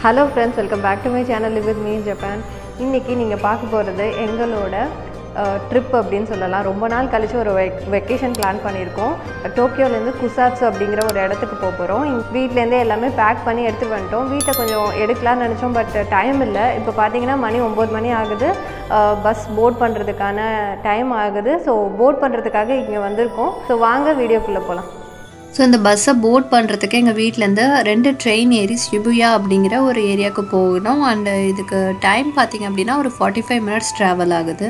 hello friends welcome back to my channel live with me Japan இன்றைக்கி நீங்கள் பார்க்க போகிறது எங்களோட ட்ரிப் அப்படின்னு சொல்லலாம் ரொம்ப நாள் கழிச்சு ஒரு வெக் வெக்கேஷன் பிளான் பண்ணியிருக்கோம் டோக்கியோலேருந்து குசாட்ஸு அப்படிங்கிற ஒரு இடத்துக்கு போக போகிறோம் வீட்டிலேருந்தே எல்லாமே பேக் பண்ணி எடுத்துகிட்டு வந்துட்டோம் வீட்டை கொஞ்சம் எடுக்கலாம்னு நினச்சோம் பட் டைம் இல்லை இப்போ பார்த்தீங்கன்னா மணி ஒம்பது மணி ஆகுது பஸ் போட் பண்ணுறதுக்கான டைம் ஆகுது ஸோ போட் பண்ணுறதுக்காக இங்கே வந்திருக்கோம் ஸோ வாங்க வீடியோக்குள்ளே போகலாம் ஸோ இந்த பஸ்ஸை போட் பண்ணுறதுக்கு எங்கள் வீட்டிலேருந்து ரெண்டு ட்ரெயின் ஏறி ஷிபுயா அப்படிங்கிற ஒரு ஏரியாவுக்கு போகணும் அண்டு இதுக்கு டைம் பார்த்தீங்க அப்படின்னா ஒரு ஃபார்ட்டி ஃபைவ் மினிட்ஸ் ட்ராவல் ஆகுது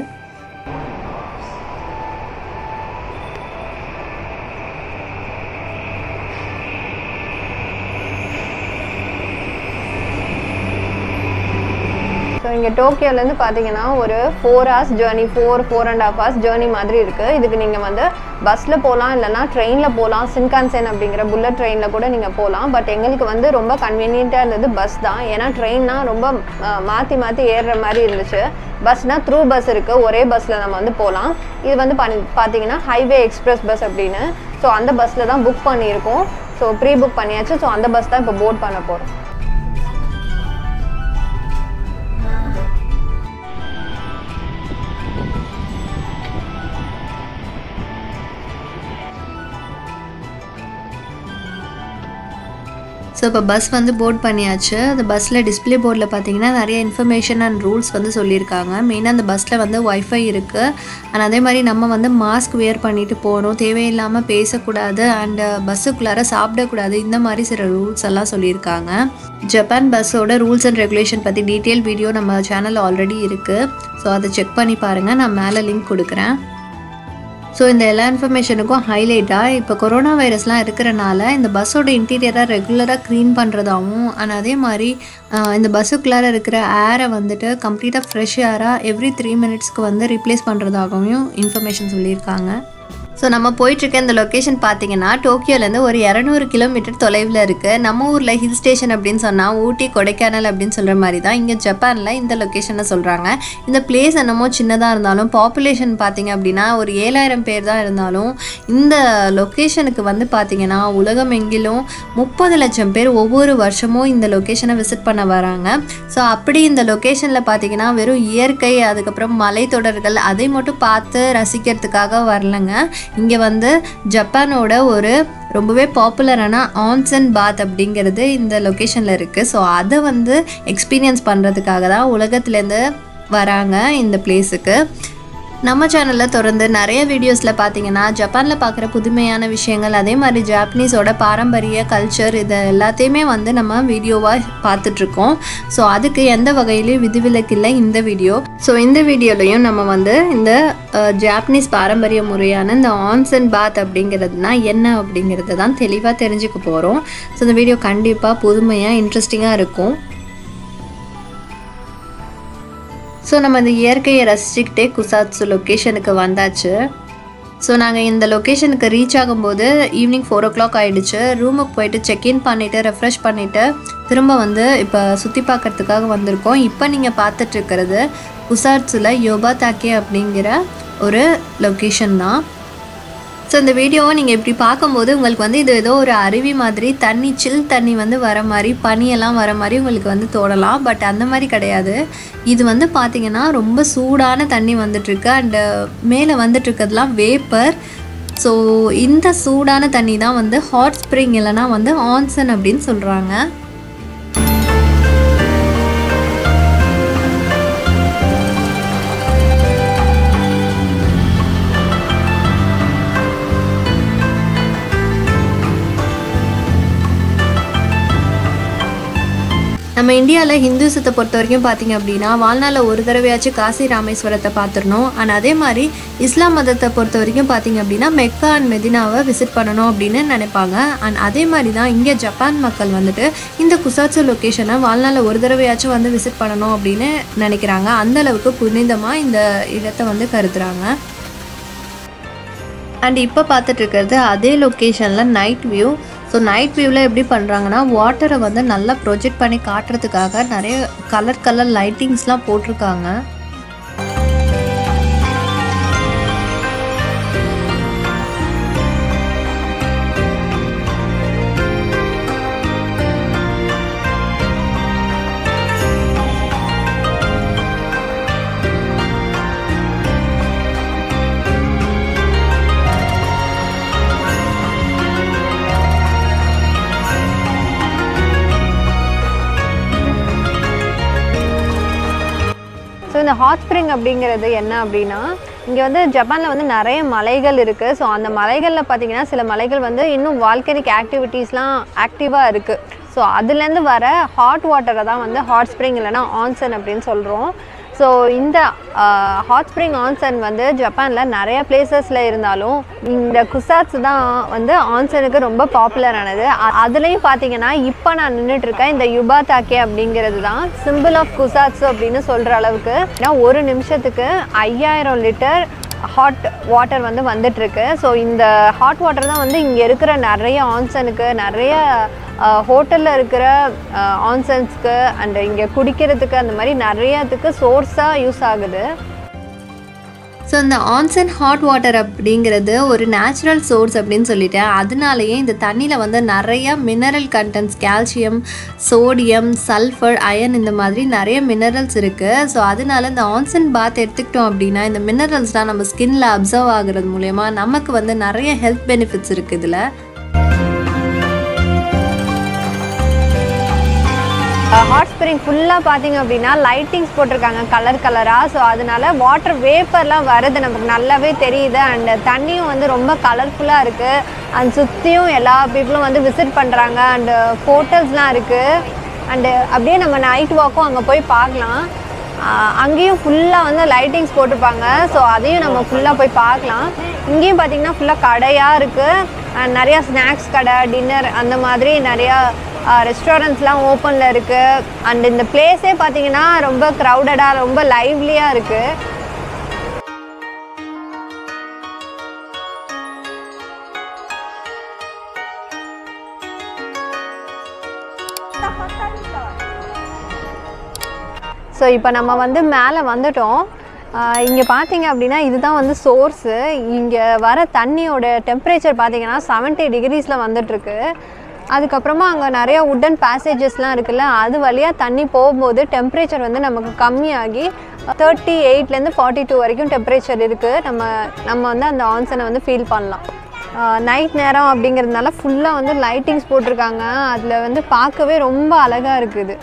ஸோ இங்கே டோக்கியோலேருந்து பார்த்தீங்கன்னா ஒரு four hours journey four four and half hours journey மாதிரி இருக்குது இதுக்கு நீங்கள் வந்து பஸ்ஸில் போகலாம் இல்லைனா ட்ரெயினில் போகலாம் சின்கான்சென் அப்படிங்கிற புல்லட் ட்ரெயினில் கூட நீங்கள் போகலாம் பட் எங்களுக்கு வந்து ரொம்ப கன்வீனியண்ட்டாக இருந்தது பஸ் தான் ஏன்னா ட்ரெயின்னா ரொம்ப மாற்றி மாற்றி ஏறுற மாதிரி இருந்துச்சு பஸ்னால் த்ரூ பஸ் இருக்குது ஒரே பஸ்ஸில் நம்ம வந்து போகலாம் இது வந்து பண்ணி பார்த்தீங்கன்னா ஹைவே எக்ஸ்பிரஸ் பஸ் அப்படின்னு ஸோ அந்த பஸ்ஸில் தான் புக் பண்ணியிருக்கோம் ஸோ ப்ரீ புக் பண்ணியாச்சு ஸோ அந்த பஸ் தான் இப்போ போட் பண்ண போகிறோம் ஸோ இப்போ பஸ் வந்து போர்ட் பண்ணியாச்சு அந்த பஸ்ஸில் டிஸ்பிளே போர்டில் பார்த்தீங்கன்னா நிறைய இன்ஃபர்மேஷன் அண்ட் ரூல்ஸ் வந்து சொல்லியிருக்காங்க மெயினாக அந்த பஸ்ஸில் வந்து ஒய்ஃபை இருக்குது அண்ட் அதே மாதிரி நம்ம வந்து மாஸ்க் வேர் பண்ணிட்டு போகணும் தேவையில்லாமல் பேசக்கூடாது அண்டு பஸ்ஸுக்குள்ளார சாப்பிடக்கூடாது இந்த மாதிரி சில ரூல்ஸ் எல்லாம் சொல்லியிருக்காங்க ஜப்பான் பஸ்ஸோட ரூல்ஸ் அண்ட் ரெகுலேஷன் பற்றி டீட்டெயில் வீடியோ நம்ம சேனலில் ஆல்ரெடி இருக்குது ஸோ அதை செக் பண்ணி பாருங்கள் நான் மேலே லிங்க் கொடுக்குறேன் ஸோ இந்த எல்லா இன்ஃபர்மேஷனுக்கும் ஹைலைட்டாக இப்போ கொரோனா வைரஸ்லாம் இருக்கிறனால இந்த பஸ்ஸோட இன்டீரியரை ரெகுலராக க்ளீன் பண்ணுறதாகவும் அண்ட் அதே மாதிரி இந்த பஸ்ஸுக்குள்ளார இருக்கிற ஏரை வந்துட்டு கம்ப்ளீட்டாக ஃப்ரெஷ் ஏராக எவ்ரி த்ரீ மினிட்ஸ்க்கு வந்து ரீப்ளேஸ் பண்ணுறதாகவும் இன்ஃபர்மேஷன் சொல்லியிருக்காங்க ஸோ நம்ம போயிட்டுருக்க இந்த லொக்கேஷன் பார்த்தீங்கன்னா டோக்கியோலேருந்து ஒரு இரநூறு கிலோமீட்டர் தொலைவில் இருக்குது நம்ம ஊரில் ஹில் ஸ்டேஷன் அப்படின்னு சொன்னால் ஊட்டி கொடைக்கானல் அப்படின்னு சொல்கிற மாதிரி தான் இங்கே ஜப்பானில் இந்த லொக்கேஷனை சொல்கிறாங்க இந்த பிளேஸ் என்னமோ சின்னதாக இருந்தாலும் பாப்புலேஷன் பார்த்தீங்க அப்படின்னா ஒரு ஏழாயிரம் பேர் தான் இருந்தாலும் இந்த லொக்கேஷனுக்கு வந்து பார்த்தீங்கன்னா உலகம் எங்கிலும் முப்பது லட்சம் பேர் ஒவ்வொரு வருஷமும் இந்த லொக்கேஷனை விசிட் பண்ண வராங்க ஸோ அப்படி இந்த லொக்கேஷனில் பார்த்தீங்கன்னா வெறும் இயற்கை அதுக்கப்புறம் மலைத்தொடர்கள் அதை மட்டும் பார்த்து ரசிக்கிறதுக்காக வரலங்க இங்கே வந்து ஜப்பானோட ஒரு ரொம்பவே பாப்புலரான ஆன்சன் பாத் அப்படிங்கிறது இந்த லொக்கேஷனில் இருக்குது ஸோ அதை வந்து எக்ஸ்பீரியன்ஸ் பண்ணுறதுக்காக தான் உலகத்துலேருந்து வராங்க இந்த பிளேஸுக்கு நம்ம சேனலில் தொடர்ந்து நிறைய வீடியோஸில் பார்த்தீங்கன்னா ஜப்பானில் பார்க்குற புதுமையான விஷயங்கள் அதே மாதிரி ஜாப்பனீஸோட பாரம்பரிய கல்ச்சர் இது எல்லாத்தையுமே வந்து நம்ம வீடியோவாக பார்த்துட்ருக்கோம் ஸோ அதுக்கு எந்த வகையிலையும் விதிவிலக்கு இல்லை இந்த வீடியோ ஸோ இந்த வீடியோலையும் நம்ம வந்து இந்த ஜாப்பனீஸ் பாரம்பரிய முறையான இந்த ஆன்சன் பாத் அப்படிங்கிறதுனா என்ன அப்படிங்கிறத தான் தெளிவாக தெரிஞ்சுக்க போகிறோம் ஸோ இந்த வீடியோ கண்டிப்பாக புதுமையாக இன்ட்ரெஸ்டிங்காக இருக்கும் ஸோ நம்ம இந்த இயற்கையை ரசிச்சுக்கிட்டே குசாட்சு லொக்கேஷனுக்கு வந்தாச்சு ஸோ நாங்கள் இந்த லொக்கேஷனுக்கு ரீச் ஆகும்போது ஈவினிங் ஃபோர் ஓ கிளாக் ஆகிடுச்சு ரூமுக்கு போயிட்டு செக்இன் பண்ணிவிட்டு ரெஃப்ரெஷ் பண்ணிவிட்டு திரும்ப வந்து இப்போ சுற்றி பார்க்குறதுக்காக வந்திருக்கோம் இப்போ நீங்கள் பார்த்துட்ருக்கிறது குசாட்ஸில் யோபா தாக்கே அப்படிங்கிற ஒரு லொக்கேஷன் தான் ஸோ இந்த வீடியோவை நீங்கள் இப்படி பார்க்கும்போது உங்களுக்கு வந்து இது ஏதோ ஒரு அருவி மாதிரி தண்ணி சில் தண்ணி வந்து வர மாதிரி பனியெல்லாம் வர மாதிரி உங்களுக்கு வந்து தோடலாம் பட் அந்த மாதிரி கிடையாது இது வந்து பார்த்திங்கன்னா ரொம்ப சூடான தண்ணி வந்துட்டுருக்கு அண்டு மேலே வந்துட்டுருக்கிறதுலாம் வேப்பர் ஸோ இந்த சூடான தண்ணி தான் வந்து ஹாட் ஸ்ப்ரிங் இல்லைனா வந்து ஆன்சன் அப்படின்னு சொல்கிறாங்க நம்ம இந்தியாவில் ஹிந்துசத்தை பொறுத்த வரைக்கும் பார்த்தீங்க அப்படின்னா வாழ்நாளில் ஒரு தடவையாச்சும் காசி ராமேஸ்வரத்தை பார்த்துடணும் அண்ட் அதே மாதிரி இஸ்லாம் மதத்தை பொறுத்த வரைக்கும் பார்த்தீங்க அப்படின்னா மெக்கா அண்ட் மெதினாவை விசிட் பண்ணணும் அப்படின்னு நினைப்பாங்க அண்ட் அதே மாதிரி தான் இங்கே ஜப்பான் மக்கள் வந்துட்டு இந்த குசாட்சு லொக்கேஷனை வாழ்நாளில் ஒரு தடவையாச்சும் வந்து விசிட் பண்ணணும் அப்படின்னு நினைக்கிறாங்க அந்த அளவுக்கு புனிதமாக இந்த இடத்தை வந்து கருதுறாங்க அண்ட் இப்போ பார்த்துட்டு இருக்கிறது அதே லொக்கேஷனில் நைட் வியூ ஸோ நைட் வியூவில் எப்படி பண்ணுறாங்கன்னா வாட்டரை வந்து நல்லா ப்ரொஜெக்ட் பண்ணி காட்டுறதுக்காக நிறைய கலர் கலர் லைட்டிங்ஸ்லாம் போட்டிருக்காங்க இந்த ஹாட் ஸ்ப்ரிங் அப்படிங்கிறது என்ன அப்படின்னா இங்கே வந்து ஜப்பானில் வந்து நிறைய மலைகள் இருக்குது ஸோ அந்த மலைகளில் பார்த்தீங்கன்னா சில மலைகள் வந்து இன்னும் வால்கனிக் ஆக்டிவிட்டீஸ்லாம் ஆக்டிவாக இருக்குது ஸோ அதுலேருந்து வர ஹாட் வாட்டரை தான் வந்து ஹாட் ஸ்ப்ரிங் இல்லைனா ஆன்சன் அப்படின்னு சொல்கிறோம் ஸோ இந்த ஹாட் ஸ்ப்ரிங் ஆன்சன் வந்து ஜப்பானில் நிறைய பிளேசஸில் இருந்தாலும் இந்த குசாட்ஸ் தான் வந்து ஆன்சனுக்கு ரொம்ப பாப்புலரானது அதுலேயும் பார்த்தீங்கன்னா இப்போ நான் நின்றுட்டு இருக்கேன் இந்த யுபாதாக்கே அப்படிங்கிறது தான் சிம்பிள் ஆஃப் குசாட்ஸ் அப்படின்னு சொல்கிற அளவுக்கு ஏன்னா ஒரு நிமிஷத்துக்கு ஐயாயிரம் லிட்டர் ஹாட் வாட்டர் வந்து வந்துட்டுருக்கு ஸோ இந்த ஹாட் வாட்டர் தான் வந்து இங்கே இருக்கிற நிறைய ஆன்சனுக்கு நிறைய ஹோட்டலில் இருக்கிற ஆன்சன்ஸ்க்கு அண்ட் இங்கே குடிக்கிறதுக்கு அந்த மாதிரி நிறையத்துக்கு சோர்ஸாக யூஸ் ஆகுது ஸோ இந்த ஆன்சன் ஹாட் வாட்டர் அப்படிங்கிறது ஒரு நேச்சுரல் சோர்ஸ் அப்படின்னு சொல்லிட்டேன் அதனாலேயே இந்த தண்ணியில் வந்து நிறைய mineral contents calcium sodium sulphur iron இந்த மாதிரி நிறைய மினரல்ஸ் இருக்குது ஸோ அதனால இந்த ஆன்சன் பாத் எடுத்துக்கிட்டோம் அப்படின்னா இந்த மினரல்ஸ்லாம் நம்ம ஸ்கின்ல அப்சர்வ் ஆகுறது மூலயமா நமக்கு வந்து நிறைய ஹெல்த் பெனிஃபிட்ஸ் இருக்குது இதில் ஹாட் ஸ்ப்ரிங் ஃபுல்லாக பார்த்தீங்க அப்படின்னா லைட்டிங்ஸ் போட்டிருக்காங்க கலர் கலராக ஸோ அதனால வாட்டர் வேப்பர்லாம் வருது நமக்கு நல்லாவே தெரியுது அண்ட் தண்ணியும் வந்து ரொம்ப கலர்ஃபுல்லாக இருக்குது அண்ட் சுற்றியும் எல்லா பீப்புளும் வந்து விசிட் பண்ணுறாங்க அண்டு ஹோட்டல்ஸ்லாம் இருக்குது அண்டு அப்படியே நம்ம நைட் வாக்கும் அங்கே போய் பார்க்கலாம் ஆஹ் அங்கேயும் ஃபுல்லாக வந்து லைட்டிங்ஸ் போட்டிருப்பாங்க ஸோ அதையும் நம்ம ஃபுல்லாக போய் பார்க்கலாம் இங்கேயும் பார்த்தீங்கன்னா ஃபுல்லாக கடையாக இருக்குது அண்ட் நிறையா ஸ்நாக்ஸ் கடை டின்னர் அந்த மாதிரி நிறையா ரெஸ்டாரண்ட்ஸ்லாம் ஓப்பனில் இருக்குது அண்ட் இந்த பிளேஸே பார்த்தீங்கன்னா ரொம்ப க்ரௌடடாக ரொம்ப லைவ்லியாக இருக்குது ஸோ இப்போ நம்ம வந்து மேலே வந்துட்டோம் இங்கே பார்த்தீங்க அப்படின்னா இதுதான் வந்து சோர்ஸு இங்கே வர தண்ணியோட டெம்பரேச்சர் பார்த்தீங்கன்னா செவன்ட்டி டிகிரிஸில் வந்துட்டுருக்கு அதுக்கப்புறமா அங்கே நிறைய உட்டன் பேசேஜஸ்லாம் இருக்குல்ல அது வழியாக தண்ணி போகும்போது டெம்பரேச்சர் வந்து நமக்கு கம்மியாகி தேர்ட்டி எயிட்லேருந்து ஃபார்ட்டி டூ வரைக்கும் டெம்பரேச்சர் இருக்குது நம்ம நம்ம வந்து அந்த ஆன்சனை வந்து ஃபீல் பண்ணலாம் நைட் நேரம் அப்படிங்கிறதுனால ஃபுல்லாக வந்து லைட்டிங்ஸ் போட்டிருக்காங்க அதில் வந்து பார்க்கவே ரொம்ப அழகாக இருக்குது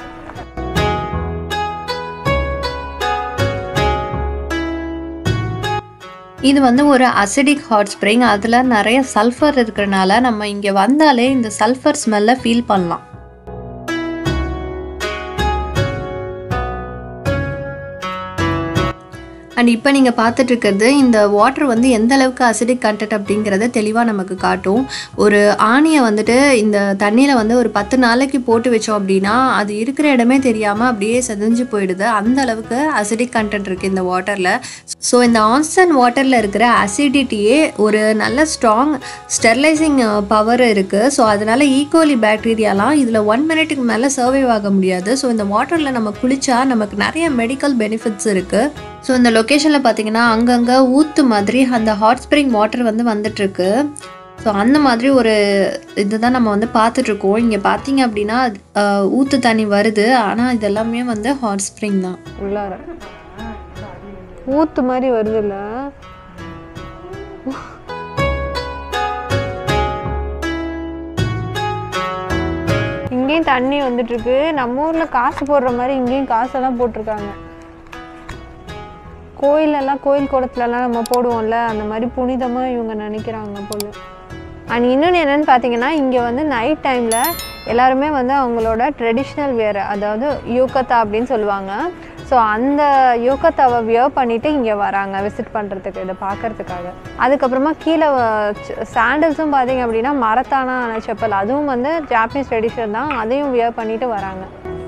இது வந்து ஒரு அசிடிக் ஹாட் ஸ்ப்ரிங் அதில் நிறைய சல்ஃபர் இருக்கிறனால நம்ம இங்கே வந்தாலே இந்த சல்ஃபர் ஸ்மெல்லை ஃபீல் பண்ணலாம் அண்ட் இப்போ நீங்கள் பார்த்துட்டு இருக்கிறது இந்த வாட்டர் வந்து எந்த அளவுக்கு அசிடிக் கண்டென்ட் அப்படிங்கிறத தெளிவாக நமக்கு காட்டும் ஒரு ஆணியை வந்துட்டு இந்த தண்ணியில் வந்து ஒரு பத்து நாளைக்கு போட்டு வச்சோம் அப்படின்னா அது இருக்கிற இடமே தெரியாமல் அப்படியே செதஞ்சு போயிடுது அந்த அளவுக்கு அசிடிக் கண்டென்ட் இருக்குது இந்த வாட்டரில் ஸோ இந்த ஆன்சன் வாட்டரில் இருக்கிற அசிடிட்டியே ஒரு நல்ல ஸ்ட்ராங் ஸ்டெர்லைசிங் பவர் இருக்குது ஸோ அதனால் ஈகோலி பாக்டீரியாலாம் இதில் ஒன் மினிட்டுக்கு மேலே சர்வைவ் ஆக முடியாது ஸோ இந்த வாட்டரில் நம்ம குளிச்சா நமக்கு நிறைய மெடிக்கல் பெனிஃபிட்ஸ் இருக்குது ஸோ இந்த லொக்கேஷனில் பார்த்தீங்கன்னா அங்கங்கே ஊத்து மாதிரி அந்த ஹாட் ஸ்ப்ரிங் வாட்டர் வந்து வந்துட்டுருக்கு ஸோ அந்த மாதிரி ஒரு இதுதான் நம்ம வந்து பார்த்துட்ருக்கோம் இங்கே பார்த்தீங்க அப்படின்னா அஹ், ஊத்து தண்ணி வருது ஆனால் இதெல்லாமே வந்து ஹாட் ஸ்ப்ரிங் தான் உள்ளார ஊத்து மாதிரி வருதுல்ல இங்கேயும் தண்ணி வந்துட்டு இருக்கு நம்ம ஊர்ல காசு போடுற மாதிரி இங்கேயும் காசெல்லாம் போட்டிருக்காங்க கோயிலெல்லாம் கோயில் குளத்துலலாம் நம்ம போடுவோம்ல அந்த மாதிரி புனிதமா இவங்க நினைக்கிறாங்க போல அண்ட் இன்னொன்று என்னன்னு பார்த்தீங்கன்னா இங்கே வந்து நைட் டைமில் எல்லாருமே வந்து அவங்களோட ட்ரெடிஷ்னல் வேர் அதாவது யூகத்தா அப்படின்னு சொல்லுவாங்க ஸோ அந்த யூகத்தாவை வியர் பண்ணிட்டு இங்கே வராங்க விசிட் பண்ணுறதுக்கு இதை பார்க்கறதுக்காக அதுக்கப்புறமா கீழே சாண்டல்ஸும் பார்த்தீங்க அப்படின்னா மரத்தான செப்பல் அதுவும் வந்து ஜாப்பனீஸ் ட்ரெடிஷன் தான் அதையும் வியர் பண்ணிட்டு வராங்க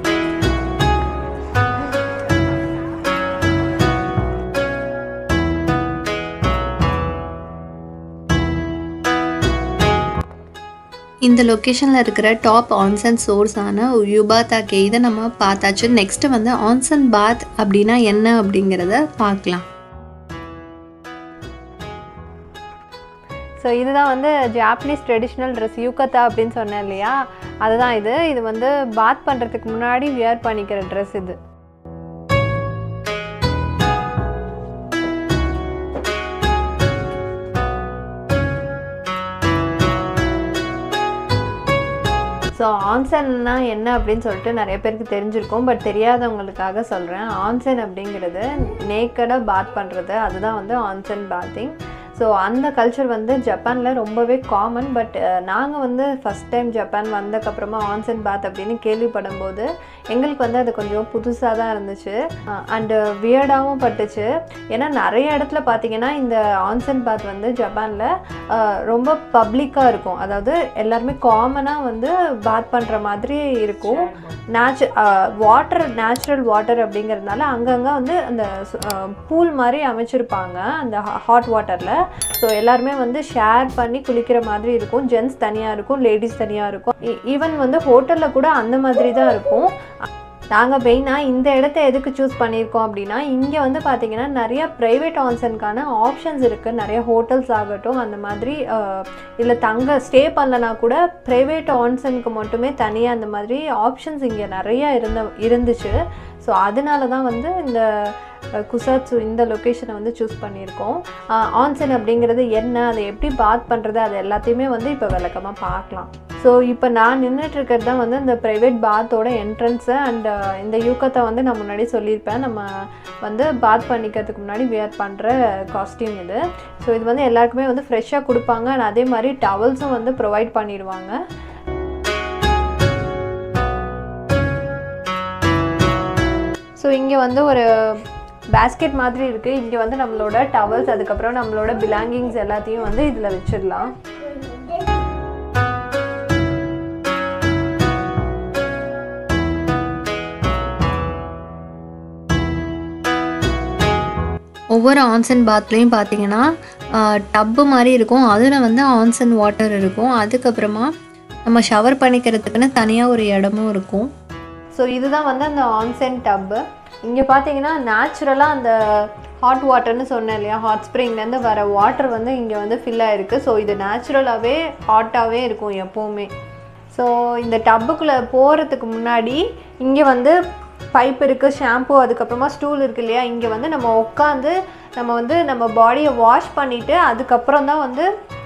இந்த லொக்கேஷனில் இருக்கிற டாப் ஆன்சன் சோர்ஸான யுபாத்தா கே இதை நம்ம பார்த்தாச்சு நெக்ஸ்ட்டு வந்து ஆன்சன் பாத் அப்படின்னா என்ன அப்படிங்கிறத பார்க்கலாம் ஸோ இதுதான் வந்து ஜாப்பனீஸ் ட்ரெடிஷ்னல் ட்ரெஸ் யூகத்தா அப்படின்னு சொன்னேன் இல்லையா அதுதான் இது இது வந்து பாத் பண்ணுறதுக்கு முன்னாடி வியர் பண்ணிக்கிற ட்ரெஸ் இது ஸோ ஸோ ஆன்சன்னா என்ன அப்படின்னு சொல்லிட்டு நிறைய பேருக்கு தெரிஞ்சிருக்கும் பட் தெரியாதவங்களுக்காக சொல்கிறேன் ஆன்சன் அப்படிங்கிறது நேக்கடாக பாத் பண்ணுறது அதுதான் வந்து ஆன்சன் பாத்திங் ஸோ அந்த கல்ச்சர் வந்து ஜப்பானில் ரொம்பவே காமன் பட் நாங்கள் வந்து ஃபஸ்ட் டைம் ஜப்பான் வந்ததுக்கப்புறமா ஆன்சன் பாத் அப்படின்னு கேள்விப்படும் போது எங்களுக்கு வந்து அது கொஞ்சம் புதுசாக தான் இருந்துச்சு அண்டு வியர்டாகவும் பட்டுச்சு ஏன்னா நிறைய இடத்துல பார்த்தீங்கன்னா இந்த ஆன்சன் பாத் வந்து ஜப்பானில் ரொம்ப பப்ளிக்காக இருக்கும் அதாவது எல்லாருமே காமனாக வந்து பாத் பண்ணுற மாதிரி இருக்கும் நேச்சு வாட்டர் நேச்சுரல் வாட்டர் அப்படிங்கிறதுனால அங்கங்கே வந்து அந்த பூல் மாதிரி அமைச்சிருப்பாங்க அந்த ஹாட் வாட்டரில் ஸோ எல்லாருமே வந்து ஷேர் பண்ணி குளிக்கிற மாதிரி இருக்கும் ஜென்ட்ஸ் தனியாக இருக்கும் லேடிஸ் தனியாக இருக்கும் ஈவன் வந்து ஹோட்டலில் கூட அந்த மாதிரி தான் இருக்கும் நாங்கள் மெயினாக இந்த இடத்த எதுக்கு சூஸ் பண்ணியிருக்கோம் அப்படின்னா இங்கே வந்து பார்த்தீங்கன்னா நிறைய ப்ரைவேட் ஆன்சனுக்கான ஆப்ஷன்ஸ் இருக்குது நிறைய ஹோட்டல்ஸ் ஆகட்டும் அந்த மாதிரி இல்லை தங்க ஸ்டே பண்ணலனா கூட ப்ரைவேட் ஆன்சனுக்கு மட்டுமே தனியாக அந்த மாதிரி ஆப்ஷன்ஸ் இங்கே நிறைய இருந்த இருந்துச்சு ஸோ அதனால தான் வந்து இந்த குசாட்சு இந்த லொக்கேஷனை வந்து சூஸ் பண்ணியிருக்கோம் ஆன்சன் அப்படிங்கிறது என்ன அதை எப்படி பாத் பண்ணுறது அது எல்லாத்தையுமே வந்து இப்போ விளக்கமாக பார்க்கலாம் ஸோ இப்போ நான் நின்றுட்டு இருக்கிறது தான் வந்து இந்த ப்ரைவேட் பாத்தோட என்ட்ரன்ஸு அண்ட் இந்த யூக்கத்தை வந்து நான் முன்னாடி சொல்லியிருப்பேன் நம்ம வந்து பாத் பண்ணிக்கிறதுக்கு முன்னாடி வியர் பண்ணுற காஸ்டியூம் இது ஸோ இது வந்து எல்லாருக்குமே வந்து ஃப்ரெஷ்ஷாக கொடுப்பாங்க அண்ட் அதே மாதிரி டவல்ஸும் வந்து ப்ரொவைட் பண்ணிடுவாங்க ஸோ இங்கே வந்து ஒரு பேஸ்கெட் மாதிரி இருக்குது இங்கே வந்து நம்மளோட டவல்ஸ் அதுக்கப்புறம் நம்மளோட பிலாங்கிங்ஸ் எல்லாத்தையும் வந்து இதில் வச்சிடலாம் ஒவ்வொரு ஆன்சன் பாத்லேயும் பார்த்தீங்கன்னா டப்பு மாதிரி இருக்கும் அதில் வந்து ஆன்சன் வாட்டர் இருக்கும் அதுக்கப்புறமா நம்ம ஷவர் பண்ணிக்கிறதுக்குன்னு தனியாக ஒரு இடமும் இருக்கும் ஸோ இதுதான் வந்து அந்த ஆன்சென் டப்பு இங்கே பார்த்தீங்கன்னா நேச்சுரலாக அந்த ஹாட் வாட்டர்னு சொன்னேன் இல்லையா ஹாட் ஸ்ப்ரிங்லேருந்து வர வாட்டர் வந்து இங்கே வந்து ஃபில் ஆகிருக்கு ஸோ இது நேச்சுரலாகவே ஹாட்டாகவே இருக்கும் எப்போவுமே ஸோ இந்த டப்புக்குள்ளே போகிறதுக்கு முன்னாடி இங்கே வந்து பைப் இருக்குது ஷாம்பு அதுக்கப்புறமா ஸ்டூல் இருக்கு இல்லையா இங்கே வந்து நம்ம உட்காந்து நம்ம வந்து நம்ம பாடியை வாஷ் பண்ணிவிட்டு அதுக்கப்புறம் தான் வந்து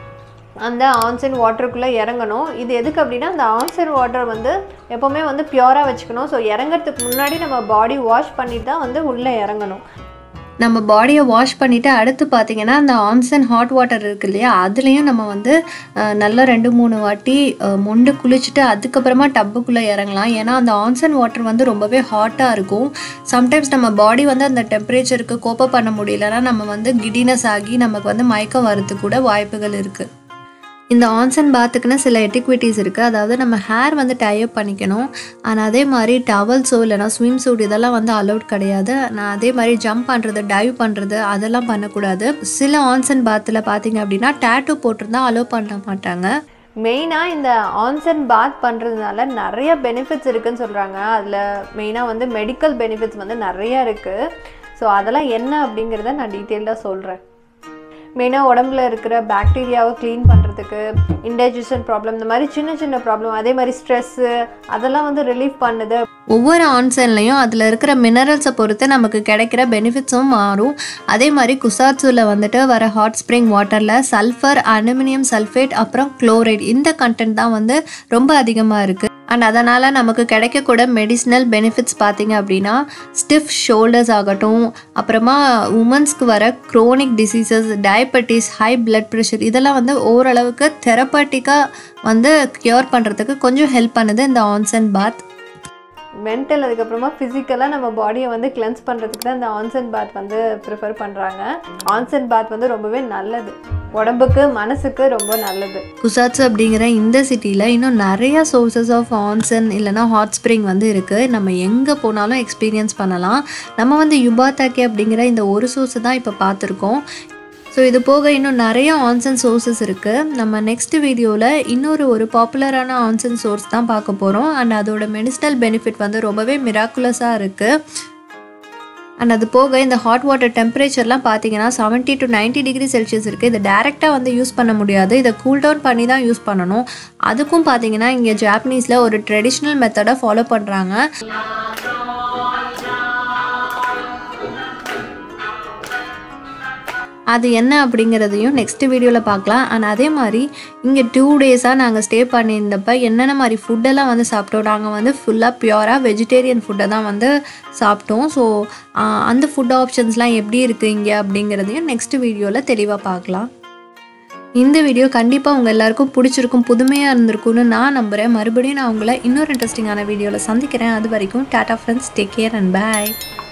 அந்த ஆன்சன் வாட்டருக்குள்ளே இறங்கணும் இது எதுக்கு அப்படின்னா அந்த ஆன்சன் வாட்டர் வந்து எப்போவுமே வந்து பியூராக வச்சுக்கணும் ஸோ இறங்கிறதுக்கு முன்னாடி நம்ம பாடி வாஷ் பண்ணிட்டு தான் வந்து உள்ளே இறங்கணும் நம்ம பாடியை வாஷ் பண்ணிவிட்டு அடுத்து பார்த்தீங்கன்னா அந்த ஆன்சன் ஹாட் வாட்டர் இருக்கு இல்லையா அதுலேயும் நம்ம வந்து அஹ், நல்லா ரெண்டு மூணு வாட்டி அஹ், மொண்டு குளிச்சுட்டு அதுக்கப்புறமா டப்புக்குள்ளே இறங்கலாம் ஏன்னா அந்த ஆன்சன் வாட்டர் வந்து ரொம்பவே ஹாட்டாக இருக்கும் சம்டைம்ஸ் நம்ம பாடி வந்து அந்த டெம்பரேச்சருக்கு கோப்ப பண்ண முடியலன்னா நம்ம வந்து கிடினஸ் ஆகி நமக்கு வந்து மயக்கம் வரதுக்கு கூட வாய்ப்புகள் இருக்குது இந்த ஆன்சன் பாத்துக்குன்னு சில எட்டிக்விட்டிஸ் இருக்குது அதாவது நம்ம ஹேர் வந்து டைப் பண்ணிக்கணும் ஆனால் அதே மாதிரி டவல்ஸோ இல்லைனா ஸ்விம் சூட் இதெல்லாம் வந்து அலௌட் கிடையாது நான் அதே மாதிரி ஜம்ப் பண்ணுறது டைவ் பண்ணுறது அதெல்லாம் பண்ணக்கூடாது சில ஆன்சன் பாத்தில் பார்த்தீங்க அப்படின்னா டேட்டூ போட்டிருந்தா அலோவ் பண்ண மாட்டாங்க மெயினாக இந்த ஆன்சன் பாத் பண்ணுறதுனால நிறைய பெனிஃபிட்ஸ் இருக்குன்னு சொல்கிறாங்க அதில் மெயினாக வந்து மெடிக்கல் பெனிஃபிட்ஸ் வந்து நிறைய இருக்குது ஸோ அதெல்லாம் என்ன அப்படிங்கிறத நான் டீட்டெயில்டாக சொல்கிறேன் மெயினாக உடம்புல இருக்கிற பாக்டீரியாவை க்ளீன் பண்ணுறதுக்கு இன்டைஜஷன் ப்ராப்ளம் இந்த மாதிரி சின்ன சின்ன ப்ராப்ளம் அதே மாதிரி ஸ்ட்ரெஸ்ஸு அதெல்லாம் வந்து ரிலீஃப் பண்ணுது ஒவ்வொரு ஆன்சன்லையும் அதில் இருக்கிற மினரல்ஸை பொறுத்து நமக்கு கிடைக்கிற பெனிஃபிட்ஸும் மாறும் அதே மாதிரி குசாட்ஸுவில் வந்துட்டு வர ஹாட் ஸ்ப்ரிங் வாட்டரில் சல்ஃபர் அலுமினியம் சல்ஃபேட் அப்புறம் குளோரைட் இந்த கண்டென்ட் தான் வந்து ரொம்ப அதிகமாக இருக்குது அண்ட் அதனால் நமக்கு கிடைக்கக்கூட மெடிசினல் பெனிஃபிட்ஸ் பார்த்தீங்க அப்படின்னா ஸ்டிஃப் ஷோல்டர்ஸ் ஆகட்டும் அப்புறமா உமன்ஸ்க்கு வர chronic diseases diabetes high blood pressure இதெல்லாம் வந்து ஓரளவுக்கு தெரப்பாட்டிக்காக வந்து க்யூர் பண்ணுறதுக்கு கொஞ்சம் ஹெல்ப் பண்ணுது இந்த ஆன்சன் பாத் மென்டல் அதுக்கப்புறமா ஃபிசிக்கலாக நம்ம பாடியை வந்து கிளென்ஸ் பண்ணுறதுக்கு தான் இந்த ஆன்சன் பாத் வந்து ப்ரிஃபர் பண்ணுறாங்க ஆன்சன் பாத் வந்து ரொம்பவே நல்லது உடம்புக்கு மனசுக்கு ரொம்ப நல்லது குசாட்சு அப்படிங்கிற இந்த சிட்டியில் இன்னும் நிறைய சோர்சஸ் ஆஃப் ஆன்சன் இல்லைனா ஹாட் ஸ்ப்ரிங் வந்து இருக்குது நம்ம எங்கே போனாலும் எக்ஸ்பீரியன்ஸ் பண்ணலாம் நம்ம வந்து யுபாத்தாக்கே அப்படிங்கிற இந்த ஒரு சோர்ஸை தான் இப்போ பார்த்துருக்கோம் ஸோ இது போக இன்னும் நிறைய ஆன்சன் சோர்சஸ் இருக்குது நம்ம நெக்ஸ்ட் வீடியோவில் இன்னொரு ஒரு பாப்புலரான ஆன்சன் சோர்ஸ் தான் பார்க்க போகிறோம் அண்ட் அதோட மெடிசினல் பெனிஃபிட் வந்து ரொம்பவே மிராக்குலஸாக இருக்குது அண்ட் அது போக இந்த ஹாட் வாட்டர் டெம்பரேச்சர்லாம் பார்த்தீங்கன்னா 70 டு 90 டிகிரி செல்சியஸ் இருக்குது இதை டேரெக்டாக வந்து யூஸ் பண்ண முடியாது இதை கூல் டவுன் பண்ணி தான் யூஸ் பண்ணணும் அதுக்கும் பார்த்தீங்கன்னா இங்கே ஜாப்பனீஸில் ஒரு ட்ரெடிஷ்னல் மெத்தடை ஃபாலோ பண்ணுறாங்க அது என்ன அப்படிங்கிறதையும் நெக்ஸ்ட் வீடியோவில் பார்க்கலாம் அண்ட் அதே மாதிரி இங்கே டூ டேஸாக நாங்கள் ஸ்டே பண்ணியிருந்தப்ப என்னென்ன மாதிரி ஃபுட்டெல்லாம் வந்து சாப்பிட்டோம் நாங்கள் வந்து ஃபுல்லாக பியூராக வெஜிடேரியன் ஃபுட்டை தான் வந்து சாப்பிட்டோம் ஸோ அந்த ஃபுட் ஆப்ஷன்ஸ்லாம் எப்படி இருக்குது இங்கே அப்படிங்கிறதையும் நெக்ஸ்ட் வீடியோவில் தெளிவாக பார்க்கலாம் இந்த வீடியோ கண்டிப்பாக உங்கள் எல்லாருக்கும் பிடிச்சிருக்கும் புதுமையாக இருந்திருக்கும்னு நான் நம்புகிறேன் மறுபடியும் நான் உங்களை இன்னொரு இன்ட்ரெஸ்டிங்கான வீடியோவில் சந்திக்கிறேன் அது வரைக்கும் tata friends take care and bye